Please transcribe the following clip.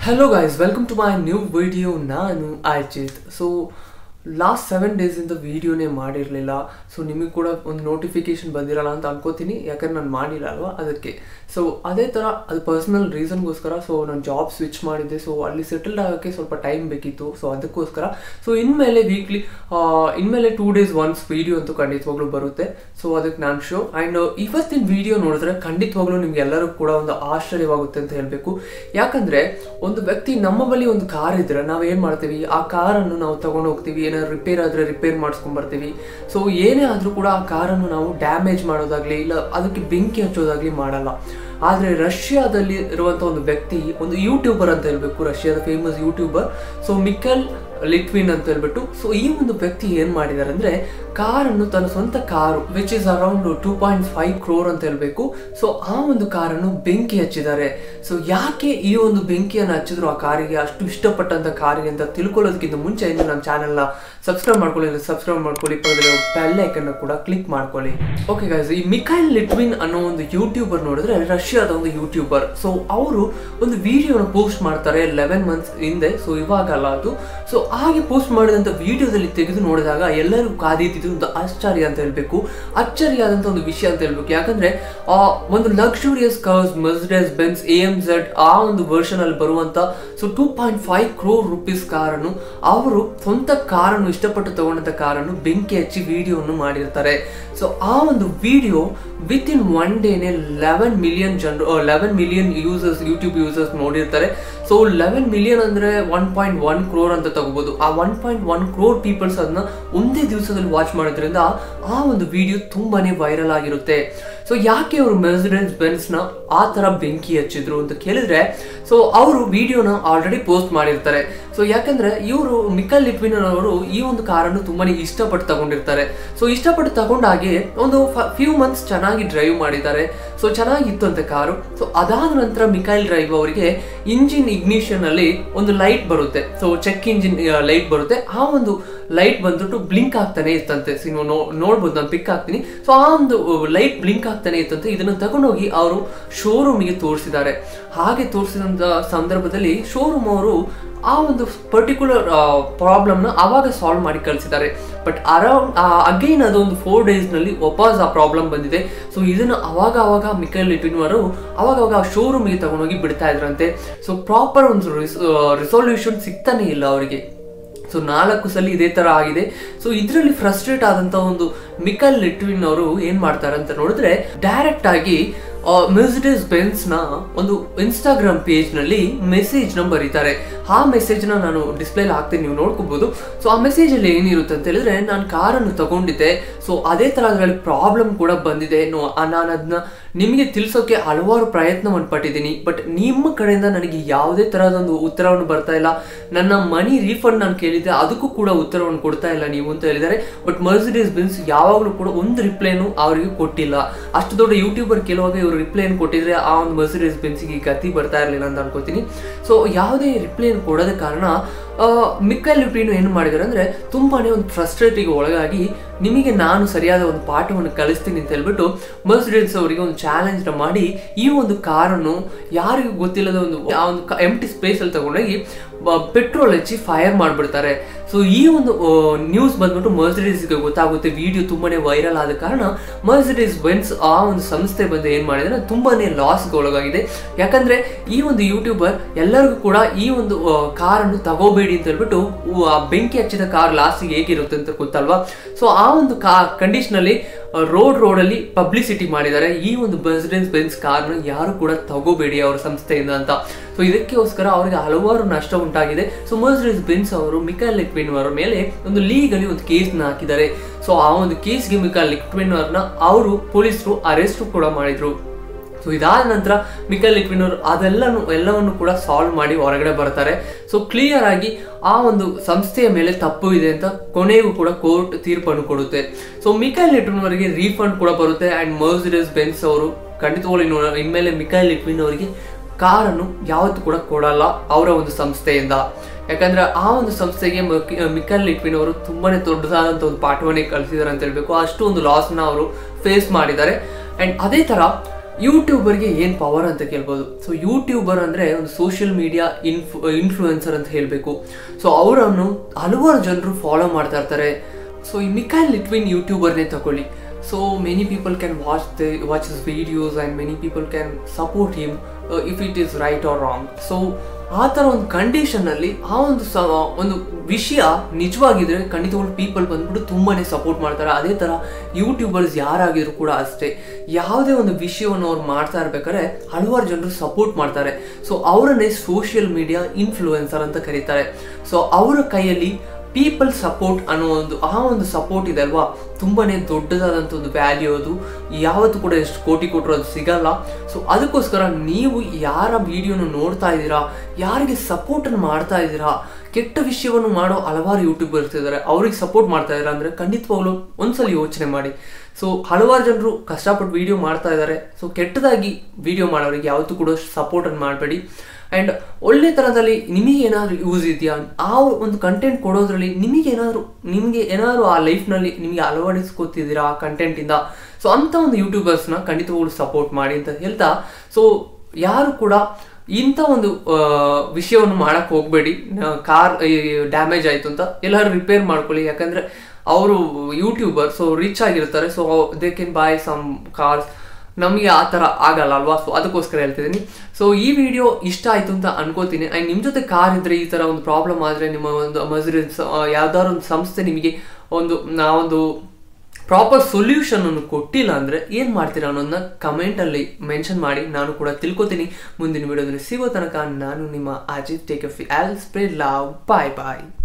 hello guys welcome to my new video ನಾನು Ajith so last seven ಡೇಸಿಂದ ವೀಡಿಯೋನೇ ಮಾಡಿರಲಿಲ್ಲ ಸೊ ನಿಮಗೆ ಕೂಡ ಒಂದು ನೋಟಿಫಿಕೇಶನ್ ಬಂದಿರಲ್ಲ ಅಂತ ಅನ್ಕೋತೀನಿ ಯಾಕಂದ್ರೆ ನಾನು ಮಾಡಿಲ್ಲ ಅಲ್ವಾ ಅದಕ್ಕೆ ಸೊ ಅದೇ ಥರ ಅದು ಪರ್ಸ್ನಲ್ ರೀಸನ್ಗೋಸ್ಕರ ಸೊ ನಾನು ಜಾಬ್ ಸ್ವಿಚ್ ಮಾಡಿದ್ದೆ ಸೊ ಅಲ್ಲಿ ಸೆಟಲ್ಡ್ ಆಗೋಕ್ಕೆ ಸ್ವಲ್ಪ ಟೈಮ್ ಬೇಕಿತ್ತು ಸೊ ಅದಕ್ಕೋಸ್ಕರ ಸೊ ಇನ್ಮೇಲೆ ವೀಕ್ಲಿ ಇನ್ಮೇಲೆ ಟೂ ಡೇಸ್ ಒನ್ಸ್ ವೀಡಿಯೋ ಅಂತೂ ಖಂಡಿತವಾಗ್ಲೂ ಬರುತ್ತೆ ಸೊ ಅದಕ್ಕೆ ನಾನು ಶೋ ಆ್ಯಂಡ್ ಇವತ್ತಿನ ವಿಡಿಯೋ ನೋಡಿದ್ರೆ ಖಂಡಿತವಾಗ್ಲೂ ನಿಮ್ಗೆ ಎಲ್ಲರೂ ಕೂಡ ಒಂದು ಆಶ್ಚರ್ಯವಾಗುತ್ತೆ ಅಂತ ಹೇಳಬೇಕು ಯಾಕಂದ್ರೆ ಒಂದು ವ್ಯಕ್ತಿ ನಮ್ಮ ಬಳಿ ಒಂದು ಕಾರ್ ಇದ್ರೆ ನಾವು ಏನು ಮಾಡ್ತೀವಿ ಆ ಕಾರನ್ನು ನಾವು ತಗೊಂಡು ಹೋಗ್ತೀವಿ ಏನಾದ್ರು ರಿಪೇರ್ ಆದರೆ ರಿಪೇರ್ ಮಾಡಿಸ್ಕೊಂಡ್ ಬರ್ತೀವಿ ಸೊ ಏನೇ ಆದರೂ ಕೂಡ ಆ ಕಾರನ್ನು ನಾವು ಡ್ಯಾಮೇಜ್ ಮಾಡೋದಾಗ್ಲಿ ಇಲ್ಲ ಅದಕ್ಕೆ ಬೆಂಕಿ ಹಚ್ಚೋದಾಗ್ಲಿ ಮಾಡಲ್ಲ ಆದರೆ ರಷ್ಯಾದಲ್ಲಿ ಇರುವಂಥ ಒಂದು ವ್ಯಕ್ತಿ ಒಂದು ಯೂಟ್ಯೂಬರ್ ಅಂತ ಹೇಳ್ಬೇಕು ರಷ್ಯಾದ famous YouTuber so Mikhail Litvin ಅಂತ ಹೇಳ್ಬಿಟ್ಟು ಸೊ ಈ ಒಂದು ವ್ಯಕ್ತಿ ಏನ್ ಮಾಡಿದ್ದಾರೆ ಅಂದ್ರೆ ಕಾರನ್ನು ತನ್ನ ಸ್ವಂತ car which is around two point five crore ಅಂತ ಹೇಳ್ಬೇಕು ಸೊ ಆ ಒಂದು ಕಾರನ್ನು ಬೆಂಕಿ ಹಚ್ಚಿದ್ದಾರೆ ಸೊ ಯಾಕೆ ಈ ಒಂದು ಬೆಂಕಿಯನ್ನು ಹಚ್ಚಿದ್ರು ಆ ಕಾರಿಗೆ ಅಷ್ಟು ಇಷ್ಟಪಟ್ಟಂತ ಕಾರಿಗೆ ಅಂತ ತಿಳ್ಕೊಳ್ಳೋದಕ್ಕಿಂತ ಮುಂಚೆ ಇನ್ನು ನಮ್ಮ ಚಾನೆಲ್ನ ಸಬ್ಸ್ಕ್ರೈಬ್ ಮಾಡ್ಕೊಳ್ಳಿ ಸಬ್ಸ್ಕ್ರೈಬ್ ಮಾಡ್ಕೊಳ್ಳಿ ಪಕ್ಕದಲ್ಲಿ ಬೆಲ್ ಐಕನ್ ಕೂಡ ಕ್ಲಿಕ್ ಮಾಡ್ಕೊಳ್ಳಿ ಓಕೆ ಗೈಸ್ ಈ ಮಿಕೈಲ್ ಲಿಟ್ವಿನ್ ಅನ್ನೋ ಒಂದು ಯೂಟ್ಯೂಬರ್ ನೋಡಿದ್ರೆ ರಷ್ಯಾದ ಒಂದು ಯೂಟ್ಯೂಬರ್ ಸೊ ಅವರು ಒಂದು ವಿಡಿಯೋನ ಪೋಸ್ಟ್ ಮಾಡ್ತಾರೆ ಲೆವೆನ್ ಮಂತ್ಸ್ ಹಿಂದೆ ಸೊ ಇವಾಗ ಅಲ್ಲ ಅದು ಸೊ ಹಾಗೆ ಪೋಸ್ಟ್ ಮಾಡಿದಂಥ ವಿಡಿಯೋದಲ್ಲಿ ತೆಗೆದು ನೋಡಿದಾಗ ಎಲ್ಲರೂ ಕಾದಿದ್ದು ಒಂದು ಆಶ್ಚರ್ಯ ಅಂತ ಹೇಳ್ಬೇಕು ಅಚ್ಚರಿಯಾದಂಥ ಒಂದು ವಿಷಯ ಅಂತ ಹೇಳ್ಬೇಕು ಯಾಕಂದ್ರೆ ಆ ಒಂದು luxurious cars Mercedes Benz A M Z ಆ ಒಂದು ವರ್ಷನ್ ಅಲ್ಲಿ ಬರುವಂತ so two point five crore rupees ಕಾರನ್ನು ಅವರು ಸ್ವಂತ ಕಾರನ್ನು ಇಷ್ಟಪಟ್ಟು ತಗೊಂಡಂತ ಕಾರನ್ನು ಬೆಂಕಿ ಹಚ್ಚಿ ವಿಡಿಯೋವನ್ನು ಮಾಡಿರ್ತಾರೆ ಸೊ ಆ ಒಂದು ವಿಡಿಯೋ ವಿತ್ ಇನ್ ಒನ್ ಡೇನೆ ಲೆವೆನ್ ಮಿಲಿಯನ್ ಜನರು eleven million users YouTube users ನೋಡಿರ್ತಾರೆ ಸೊ ಲೆವೆನ್ ಮಿಲಿಯನ್ ಅಂದ್ರೆ ಒನ್ ಪಾಯಿಂಟ್ ಒನ್ ಕ್ರೋರ್ ಅಂತ ತಗೋಬಹುದು ಆ one point one crore peoples ಅದನ್ನ ಒಂದೇ ದಿವಸದಲ್ಲಿ ವಾಚ್ ಮಾಡೋದ್ರಿಂದ ಆ ಒಂದು ವಿಡಿಯೋ ತುಂಬಾನೇ ವೈರಲ್ ಆಗಿರುತ್ತೆ ಸೊ ಯಾಕೆ ಅವರು ಮೆರ್ಸಿಡೆನ್ಸ್ ಬೆನ್ಸ್ ನ ಆ ತರ ಬೆಂಕಿ ಹಚ್ಚಿದ್ರು ಅಂತ ಕೇಳಿದ್ರೆ ಸೊ ಅವರು ವಿಡಿಯೋನ ಆಲ್ರೆಡಿ ಪೋಸ್ಟ್ ಮಾಡಿರ್ತಾರೆ ಸೊ ಯಾಕಂದ್ರೆ ಇವರು ಮಿಕಲ್ ಲಿಟ್ವಿನ್ ಅವರು ಈ ಒಂದು ಕಾರನ್ನು ತುಂಬಾನೇ ಇಷ್ಟಪಟ್ಟು ತಗೊಂಡಿರ್ತಾರೆ ಸೊ ಇಷ್ಟಪಟ್ಟು ತಗೊಂಡಾಗೆ ಒಂದು ಫ್ಯೂ ಮಂತ್ಸ್ ಚೆನ್ನಾಗಿ ಡ್ರೈವ್ ಮಾಡಿದ್ದಾರೆ ಸೊ ಚೆನ್ನಾಗಿತ್ತು ಅಂತ ಕಾರು ಸೊ ಅದಾದ ನಂತರ ಮಿಕೈಲ್ ಡ್ರೈವ್ ಅವರಿಗೆ ಇಂಜಿನ್ ಇಗ್ನಿಷನ್ ಅಲ್ಲಿ ಒಂದು ಲೈಟ್ ಬರುತ್ತೆ ಸೊ ಚೆಕ್ ಇಂಜಿನ್ ಲೈಟ್ ಬರುತ್ತೆ ಆ ಒಂದು ಲೈಟ್ ಬಂದ್ಬಿಟ್ಟು ಬ್ಲಿಂಕ್ ಆಗ್ತಾನೆ ಇತ್ತಂತೆ ಸೊ ನೀವು ನೋಡ್ಬೋದು ನಾನು ಪಿಕ್ ಆಗ್ತೀನಿ ಸೊ ಆ ಒಂದು ಲೈಟ್ ಬ್ಲಿಂಕ್ ಆಗ್ತಾನೆ ಇತ್ತಂತೆ ಇದನ್ನು ತಗೊಂಡೋಗಿ ಅವರು ಶೋರೂಮಿಗೆ ತೋರಿಸಿದ್ದಾರೆ ಹಾಗೆ ತೋರಿಸಿದಂತ ಸಂದರ್ಭದಲ್ಲಿ ಶೋರೂಮ್ ಅವರು ಆ ಒಂದು ಪರ್ಟಿಕ್ಯುಲರ್ ಪ್ರಾಬ್ಲಮ್ನ ಆವಾಗ ಸಾಲ್ವ್ ಮಾಡಿ ಕಳಿಸಿದ್ದಾರೆ ಬಟ್ ಅರೌಂಡ್ ಅಗೈನ್ ಅದೊಂದು ಫೋರ್ ಡೇಸ್ನಲ್ಲಿ ವಾಪಸ್ ಆ ಪ್ರಾಬ್ಲಮ್ ಬಂದಿದೆ ಸೊ ಇದನ್ನು ಅವಾಗ ಅವಾಗ ಮಿಕಲ್ ಲಿಟಿನ್ ಅವರು ಅವಾಗ ಅವಾಗ ಆ ಶೋರೂಮಿಗೆ ತಗೊಂಡೋಗಿ ಬಿಡ್ತಾ ಇದ್ರಂತೆ ಸೊ ಪ್ರಾಪರ್ ಒಂದು ರಿಸೊಲ್ಯೂಷನ್ ಸಿಗ್ತಾನೆ ಇಲ್ಲ ಅವರಿಗೆ ಸೊ ನಾಲ್ಕು ಸಲ ಇದೇ ತರ ಆಗಿದೆ ಸೊ ಇದರಲ್ಲಿ ಫ್ರಸ್ಟ್ರೇಟ್ ಆದಂತ ಒಂದು ಮಿಕಲ್ ಲಿಟ್ವಿನ್ ಅವರು ಏನ್ ಮಾಡ್ತಾರೆ ಅಂತ ನೋಡಿದ್ರೆ ಡೈರೆಕ್ಟ್ ಆಗಿ ಮೆರ್ಸಿಡೆಸ್ ಬೆನ್ಸ್ ನ ಒಂದು ಇನ್ಸ್ಟಾಗ್ರಾಮ್ ಪೇಜ್ ನಲ್ಲಿ ಮೆಸೇಜ್ ನ ಬರೀತಾರೆ ಆ ಮೆಸೇಜ್ ನ ನಾನು ಡಿಸ್ಪ್ಲೇ ಹಾಕ್ತೀನಿ ನೀವು ನೋಡ್ಕೋಬಹುದು ಸೊ ಆ ಮೆಸೇಜ್ ಅಲ್ಲಿ ಏನಿರುತ್ತೆ ಅಂತ ಹೇಳಿದ್ರೆ ನಾನು ಕಾರನ್ನು ತಗೊಂಡಿದ್ದೆ ಸೊ ಅದೇ ತರ ಅದರಲ್ಲಿ ಪ್ರಾಬ್ಲಮ್ ಕೂಡ ಬಂದಿದೆ ನಾನು ಅದನ್ನ ನಿಮಗೆ ತಿಳಿಸೋಕೆ ಹಲವಾರು ಪ್ರಯತ್ನವನ್ನು ಪಟ್ಟಿದ್ದೀನಿ ಬಟ್ ನಿಮ್ಮ ಕಡೆಯಿಂದ ನನಗೆ ಯಾವುದೇ ತರಹದೊಂದು ಉತ್ತರವನ್ನು ಬರ್ತಾ ಇಲ್ಲ ನನ್ನ ಮನಿ ರೀಫಂಡ್ ನಾನು ಕೇಳಿದ್ದೆ ಅದಕ್ಕೂ ಕೂಡ ಉತ್ತರವನ್ನು ಕೊಡ್ತಾ ಇಲ್ಲ ನೀವು ಅಂತ ಹೇಳಿದ್ದಾರೆ ಬಟ್ ಮರ್ಸಿಡೀಸ್ ಬಿನ್ಸ್ ಯಾವಾಗಲೂ ಕೂಡ ಒಂದು ರಿಪ್ಲೈನು ಅವರಿಗೆ ಕೊಟ್ಟಿಲ್ಲ ಅಷ್ಟು ದೊಡ್ಡ ಯೂಟ್ಯೂಬರ್ ಕೆಲವಾಗ ಇವರು ರಿಪ್ಲೈನ್ ಕೊಟ್ಟಿದ್ರೆ ಆ ಒಂದು ಮರ್ಸಿಡೀಸ್ ಬೆನ್ಸಿಗೆ ಗತಿ ಬರ್ತಾ ಇರಲಿಲ್ಲ ಅಂತ ಅನ್ಕೋತೀನಿ ಸೊ ಯಾವುದೇ ರಿಪ್ಲೈನ್ ಕೊಡೋದ ಕಾರಣ ಮಿಕ್ಕಲ್ ಲಿಪ್ರಿನು ಏನು ಮಾಡಿದ್ದಾರೆ ಅಂದರೆ ತುಂಬಾನೇ ಒಂದು ಫ್ರಸ್ಟ್ರೇಟಿಗೆ ಒಳಗಾಗಿ ನಿಮಗೆ ನಾನು ಸರಿಯಾದ ಒಂದು ಪಾಠವನ್ನು ಕಲಿಸ್ತೀನಿ ಅಂತ ಹೇಳ್ಬಿಟ್ಟು ಮರ್ಸಿಡೆನ್ಸ್ ಅವರಿಗೆ ಒಂದು ಚಾಲೆಂಜ್ನ ಮಾಡಿ ಈ ಒಂದು ಕಾರನ್ನು ಯಾರಿಗೂ ಗೊತ್ತಿಲ್ಲದ ಒಂದು ಆ ಒಂದು ಎಂಟಿ ಸ್ಪೇಸಲ್ಲಿ ತಗೊಂಡೋಗಿ ಪೆಟ್ರೋಲ್ ಹಚ್ಚಿ ಫೈರ್ ಮಾಡಿಬಿಡ್ತಾರೆ ಸೊ ಈ ಒಂದು ನ್ಯೂಸ್ ಬಂದ್ಬಿಟ್ಟು ಮರ್ಸಿಡೀಸ್ಗೆ ಗೊತ್ತಾಗುತ್ತೆ ವಿಡಿಯೋ ತುಂಬಾನೇ ವೈರಲ್ ಆದ ಕಾರಣ ಮರ್ಸಿಡೀಸ್ ಬೆನ್ಸ್ ಆ ಒಂದು ಸಂಸ್ಥೆ ಬಂದು ಏನು ಮಾಡಿದ್ರೆ ತುಂಬಾನೇ ಲಾಸ್ಗೆ ಒಳಗಾಗಿದೆ ಯಾಕಂದ್ರೆ ಈ ಒಂದು ಯೂಟ್ಯೂಬರ್ ಎಲ್ಲರಿಗೂ ಕೂಡ ಈ ಒಂದು ಕಾರನ್ನು ತಗೋಬೇಡಿ ಅಂತ ಹೇಳ್ಬಿಟ್ಟು ಆ ಬೆಂಕಿ ಹಚ್ಚಿದ ಕಾರ್ ಲಾಸ್ಟಿಗೆ ಹೇಗಿರುತ್ತೆ ಅಂತ ಗೊತ್ತಲ್ವಾ ಸೊ ಆ ಒಂದು ಕಾ ಕಂಡೀಷನಲ್ಲಿ ರೋಡ್ ರೋಡಲ್ಲಿ ಪಬ್ಲಿಸಿಟಿ ಮಾಡಿದ್ದಾರೆ ಈ ಒಂದು ಮರ್ಸಿಡೆನ್ಸ್ ಬೆನ್ಸ್ ಕಾರ್ನ ಯಾರು ಕೂಡ ತಗೋಬೇಡಿ ಅವರ ಸಂಸ್ಥೆಯಿಂದ ಅಂತ ಸೊ ಇದಕ್ಕೋಸ್ಕರ ಅವರಿಗೆ ಹಲವಾರು ನಷ್ಟ ಉಂಟಾಗಿದೆ ಸೊ ಮರ್ಸಿಡೆನ್ಸ್ ಬೆನ್ಸ್ ಅವರು ಮಿಕಲ್ ಲಿಕ್ವಿನ್ ಅವರ ಮೇಲೆ ಒಂದು ಲೀಗಲಿ ಒಂದು ಕೇಸ್ನ ಹಾಕಿದ್ದಾರೆ ಸೊ ಆ ಒಂದು ಕೇಸ್ಗೆ ಮಿಕಲ್ ಲಿಕ್ವಿನ್ ಅವ್ರನ್ನ ಅವರು ಪೊಲೀಸರು ಅರೆಸ್ಟ್ ಕೂಡ ಮಾಡಿದ್ರು ಸೊ ಇದಾದ ನಂತರ ಮಿಕಲ್ ಲಿಕ್ವಿನ್ ಅವರು ಅದೆಲ್ಲನೂ ಎಲ್ಲವನ್ನು ಕೂಡ ಸಾಲ್ವ್ ಮಾಡಿ ಹೊರಗಡೆ ಬರ್ತಾರೆ ಸೊ ಕ್ಲಿಯರ್ ಆಗಿ ಆ ಒಂದು ಸಂಸ್ಥೆಯ ಮೇಲೆ ತಪ್ಪು ಇದೆ ಅಂತ ಕೊನೆಗೂ ಕೂಡ ಕೋರ್ಟ್ ತೀರ್ಪನ್ನು ಕೊಡುತ್ತೆ ಸೊ ಮಿಕೈಲ್ ಲಿಟ್ವಿನ್ ಅವರಿಗೆ ರೀಫಂಡ್ ಕೂಡ ಬರುತ್ತೆ ಅಂಡ್ ಮರ್ಸಿಡಸ್ ಬೆನ್ಸ್ ಅವರು ಖಂಡಿತವಾಗ್ಲೂ ಇನ್ನು ಇನ್ಮೇಲೆ ಮಿಕೈಲ್ ಲಿಟ್ವಿನ್ ಅವರಿಗೆ ಕಾರನ್ನು ಯಾವತ್ತೂ ಕೂಡ ಕೊಡಲ್ಲ ಅವರ ಒಂದು ಸಂಸ್ಥೆಯಿಂದ ಯಾಕಂದ್ರೆ ಆ ಒಂದು ಸಂಸ್ಥೆಗೆ ಮಿಕಲ್ ಲಿಟ್ವಿನ್ ಅವರು ತುಂಬಾನೇ ದೊಡ್ಡದಾದಂಥ ಒಂದು ಪಾಠವನ್ನೇ ಕಲಿಸಿದ್ದಾರೆ ಅಂತ ಹೇಳ್ಬೇಕು ಅಷ್ಟು ಒಂದು ಲಾಸ್ನ ಅವರು ಫೇಸ್ ಮಾಡಿದ್ದಾರೆ ಅಂಡ್ ಅದೇ ತರ ಯೂಟ್ಯೂಬರ್ಗೆ ಏನು ಪವರ್ ಅಂತ ಕೇಳ್ಬೋದು ಸೊ ಯೂಟ್ಯೂಬರ್ ಅಂದರೆ ಒಂದು ಸೋಷಿಯಲ್ ಮೀಡಿಯಾ ಇನ್ಫ್ಲು ಇನ್ಫ್ಲೂಯೆನ್ಸರ್ ಅಂತ ಹೇಳಬೇಕು ಸೊ ಅವರನ್ನು ಹಲವಾರು ಜನರು ಫಾಲೋ ಮಾಡ್ತಾ ಇರ್ತಾರೆ ಸೊ ಈ ಮಿಕೈಲ್ ಲಿಟ್ವಿನ್ ಯೂಟ್ಯೂಬರ್ನೇ ತಗೊಳ್ಳಿ so many people can watch the watch is videos and many people can support him if it is right or wrong so ಆ ಥರ ಒಂದು ಕಂಡೀಷನಲ್ಲಿ ಆ ಒಂದು ಸ ಒಂದು ವಿಷಯ ನಿಜವಾಗಿದ್ರೆ ಖಂಡಿತವಾಗ್ಲೂ ಪೀಪಲ್ ಬಂದ್ಬಿಟ್ಟು ತುಂಬಾ ಸಪೋರ್ಟ್ ಮಾಡ್ತಾರೆ ಅದೇ ಥರ ಯೂಟ್ಯೂಬರ್ಸ್ ಯಾರಾಗಿದ್ರು ಕೂಡ ಅಷ್ಟೇ ಯಾವುದೇ ಒಂದು ವಿಷಯವನ್ನು ಅವ್ರು ಮಾಡ್ತಾ ಇರ್ಬೇಕಾದ್ರೆ ಹಲವಾರು ಜನರು ಸಪೋರ್ಟ್ ಮಾಡ್ತಾರೆ ಸೊ ಅವರನ್ನೇ ಸೋಷಿಯಲ್ ಮೀಡಿಯಾ ಇನ್ಫ್ಲೂಯೆನ್ಸರ್ ಅಂತ ಕರೀತಾರೆ ಸೊ ಅವರ ಕೈಯಲ್ಲಿ ಪೀಪಲ್ ಸಪೋರ್ಟ್ ಅನ್ನೋ ಒಂದು ಆ ಒಂದು ಸಪೋರ್ಟ್ ಇದೆ ಅಲ್ವಾ ತುಂಬಾನೇ ದೊಡ್ಡದಾದಂಥ ಒಂದು ವ್ಯಾಲ್ಯೂ ಅದು ಯಾವತ್ತೂ ಕೂಡ ಎಷ್ಟು ಕೋಟಿ ಕೊಟ್ಟರು ಅದು ಸಿಗಲ್ಲ ಸೊ ಅದಕ್ಕೋಸ್ಕರ ನೀವು ಯಾರ ವಿಡಿಯೋನ ನೋಡ್ತಾ ಇದ್ದೀರಾ ಯಾರಿಗೆ ಸಪೋರ್ಟನ್ನು ಮಾಡ್ತಾ ಇದ್ದೀರಾ ಕೆಟ್ಟ ವಿಷಯವನ್ನು ಮಾಡೋ ಹಲವಾರು ಯೂಟ್ಯೂಬರ್ಸ್ ಇದ್ದಾರೆ ಅವ್ರಿಗೆ ಸಪೋರ್ಟ್ ಮಾಡ್ತಾ ಇದ್ದಾರೆ ಅಂದರೆ ಖಂಡಿತವಾಗ್ಲೂ ಒಂದ್ಸಲ ಯೋಚನೆ ಮಾಡಿ ಸೊ ಹಲವಾರು ಜನರು ಕಷ್ಟಪಟ್ಟು ವಿಡಿಯೋ ಮಾಡ್ತಾ ಇದ್ದಾರೆ ಸೊ ಕೆಟ್ಟದಾಗಿ ವಿಡಿಯೋ ಮಾಡೋರಿಗೆ ಯಾವತ್ತೂ ಕೂಡ ಸಪೋರ್ಟನ್ನು ಮಾಡಬೇಡಿ ಆ್ಯಂಡ್ ಒಳ್ಳೆ ಥರದಲ್ಲಿ ನಿಮಗೆ ಏನಾದರೂ ಯೂಸ್ ಇದೆಯಾ ಆ ಒಂದು ಕಂಟೆಂಟ್ ಕೊಡೋದ್ರಲ್ಲಿ ನಿಮಗೆ ಏನಾದರೂ ನಿಮಗೆ ಏನಾದರೂ ಆ ಲೈಫ್ನಲ್ಲಿ ನಿಮಗೆ ಅಳವಡಿಸ್ಕೊತಿದ್ದೀರಾ ಆ ಕಂಟೆಂಟಿಂದ ಸೊ ಅಂಥ ಒಂದು ಯೂಟ್ಯೂಬರ್ಸ್ನ ಖಂಡಿತವಾಗ್ಲೂ ಸಪೋರ್ಟ್ ಮಾಡಿ ಅಂತ ಹೇಳ್ತಾ ಸೊ ಯಾರು ಕೂಡ ಇಂಥ ಒಂದು ವಿಷಯವನ್ನು ಮಾಡಕ್ಕೆ ಹೋಗಬೇಡಿ ಕಾರ್ ಡ್ಯಾಮೇಜ್ ಆಯಿತು ಅಂತ ಎಲ್ಲರೂ ರಿಪೇರ್ ಮಾಡ್ಕೊಳ್ಳಿ ಯಾಕಂದರೆ ಅವರು ಯೂಟ್ಯೂಬರ್ ಸೊ ರಿಚ್ ಆಗಿರ್ತಾರೆ so they can buy some cars ನಮಗೆ ಆ ಥರ ಆಗಲ್ಲ ಅಲ್ವಾ ಸೊ ಅದಕ್ಕೋಸ್ಕರ ಹೇಳ್ತಿದ್ದೀನಿ ಸೊ ಈ ವಿಡಿಯೋ ಇಷ್ಟ ಆಯಿತು ಅಂತ ಅನ್ಕೋತೀನಿ ಆ್ಯಂಡ್ ನಿಮ್ಮ ಜೊತೆ ಕಾರ್ ಇದ್ರೆ ಈ ಥರ ಒಂದು ಪ್ರಾಬ್ಲಮ್ ಆದರೆ ನಿಮ್ಮ ಒಂದು ಮಜರಿನ್ಸ್ ಯಾವ್ದಾದ್ರು ಒಂದು ಸಂಸ್ಥೆ ನಿಮಗೆ ಒಂದು ನಾವೊಂದು ಪ್ರಾಪರ್ ಸೊಲ್ಯೂಷನ್ ಅನ್ನು ಕೊಟ್ಟಿಲ್ಲ ಅಂದರೆ ಏನು ಮಾಡ್ತೀರಾ ಅನ್ನೋದನ್ನ ಕಮೆಂಟಲ್ಲಿ ಮೆನ್ಷನ್ ಮಾಡಿ ನಾನು ಕೂಡ ತಿಳ್ಕೊತೀನಿ ಮುಂದಿನ ವಿಡಿಯೋದಲ್ಲಿ ಸಿಗೋ ತನಕ ನಾನು ನಿಮ್ಮ Ajith take of all spread love bye bye